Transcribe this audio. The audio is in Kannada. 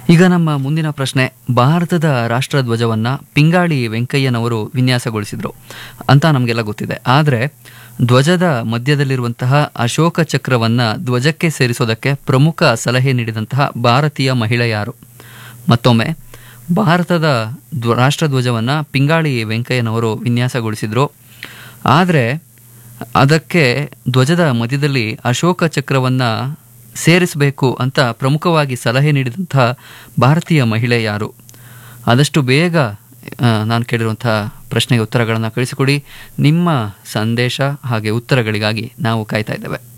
ಈಗ ನಮ್ಮ ಮುಂದಿನ ಪ್ರಶ್ನೆ ಭಾರತದ ರಾಷ್ಟ್ರಧ್ವಜವನ್ನು ಪಿಂಗಾಳಿ ವೆಂಕಯ್ಯನವರು ವಿನ್ಯಾಸಗೊಳಿಸಿದರು ಅಂತ ನಮಗೆಲ್ಲ ಗೊತ್ತಿದೆ ಆದರೆ ಧ್ವಜದ ಮಧ್ಯದಲ್ಲಿರುವಂತಹ ಅಶೋಕ ಚಕ್ರವನ್ನು ಧ್ವಜಕ್ಕೆ ಸೇರಿಸೋದಕ್ಕೆ ಪ್ರಮುಖ ಸಲಹೆ ನೀಡಿದಂತಹ ಭಾರತೀಯ ಮಹಿಳೆ ಯಾರು ಮತ್ತೊಮ್ಮೆ ಭಾರತದ ಧ್ವ ರಾಷ್ಟ್ರಧ್ವಜವನ್ನು ಪಿಂಗಾಳಿ ವೆಂಕಯ್ಯನವರು ವಿನ್ಯಾಸಗೊಳಿಸಿದರು ಆದರೆ ಅದಕ್ಕೆ ಧ್ವಜದ ಮಧ್ಯದಲ್ಲಿ ಅಶೋಕ ಚಕ್ರವನ್ನು ಸೇರಿಸಬೇಕು ಅಂತ ಪ್ರಮುಖವಾಗಿ ಸಲಹೆ ನೀಡಿದಂಥ ಭಾರತೀಯ ಮಹಿಳೆ ಯಾರು ಆದಷ್ಟು ಬೇಗ ಆ, ನಾನು ಕೇಳಿರುವಂಥ ಪ್ರಶ್ನೆಗೆ ಉತ್ತರಗಳನ್ನು ಕಳಿಸಿಕೊಡಿ ನಿಮ್ಮ ಸಂದೇಶ ಹಾಗೆ ಉತ್ತರಗಳಿಗಾಗಿ ನಾವು ಕಾಯ್ತಾ ಇದ್ದೇವೆ